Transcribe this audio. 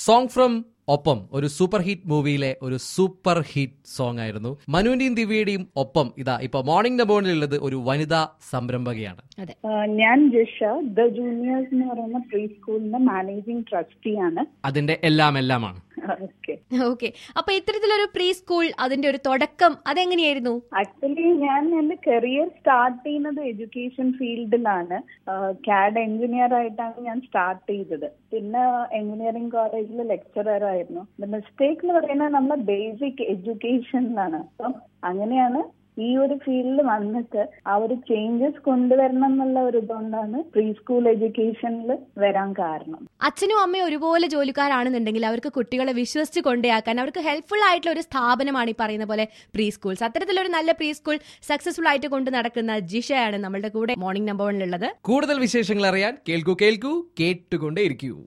song from ഒപ്പം ഒരു super hit മൂവിയിലെ ഒരു സൂപ്പർ ഹിറ്റ് സോങ് ആയിരുന്നു മനുവിന്റെയും ദിവ്യയുടെയും ഒപ്പം ഇതാ ഇപ്പൊ മോർണിംഗ് നബോണിലുള്ളത് ഒരു വനിതാ സംരംഭകയാണ് അതെ ആ, ഞാൻ ജിഷ ദ ജൂനിയേഴ്സ് എന്ന് പറയുന്ന പ്രീ സ്കൂളിന്റെ മാനേജിംഗ് ട്രസ്റ്റിയാണ് അതിന്റെ എല്ലാം എല്ലാമാണ് ഓക്കെ ഓക്കെ അപ്പൊ ഇത്തരത്തിലൊരു പ്രീ സ്കൂൾ അതിന്റെ ഒരു തുടക്കം അതെങ്ങനെയായിരുന്നു ആക്ച്വലി ഞാൻ എന്റെ കരിയർ സ്റ്റാർട്ട് ചെയ്യുന്നത് എഡ്യൂക്കേഷൻ ഫീൽഡിലാണ് കാഡ് എഞ്ചിനീയർ ആയിട്ടാണ് ഞാൻ സ്റ്റാർട്ട് ചെയ്തത് പിന്നെ എഞ്ചിനീയറിംഗ് കോളേജിൽ ലെക്ചറർ ആയിരുന്നു മിസ്റ്റേക്ക് എന്ന് പറയുന്നത് നമ്മുടെ ബേസിക് എഡ്യൂക്കേഷനിലാണ് അപ്പം അങ്ങനെയാണ് ഈ ഒരു ഫീൽഡിൽ വന്നിട്ട് ആ ഒരു ചേഞ്ചസ് കൊണ്ടുവരണം എന്നുള്ള ഒരു ഇതുകൊണ്ടാണ് പ്രീ സ്കൂൾ എഡ്യൂക്കേഷനിൽ വരാൻ കാരണം അച്ഛനും അമ്മയും ഒരുപോലെ ജോലിക്കാരാണെന്നുണ്ടെങ്കിൽ അവർക്ക് കുട്ടികളെ വിശ്വസിച്ച് കൊണ്ടേയാക്കാൻ അവർക്ക് ഹെൽപ്ഫുൾ ആയിട്ടുള്ള ഒരു സ്ഥാപനമാണ് ഈ പറയുന്ന പോലെ പ്രീ സ്കൂൾസ് അത്തരത്തിലൊരു നല്ല പ്രീ സ്കൂൾ സക്സസ്ഫുൾ ആയിട്ട് കൊണ്ട് നടക്കുന്ന ജിഷയാണ് നമ്മളുടെ കൂടെ മോർണിംഗ് നമ്പർ വണ്ണിലുള്ളത് കൂടുതൽ വിശേഷങ്ങൾ അറിയാൻ കേൾക്കൂ കേൾക്കൂ കേട്ടുകൊണ്ടേ ഇരിക്കൂ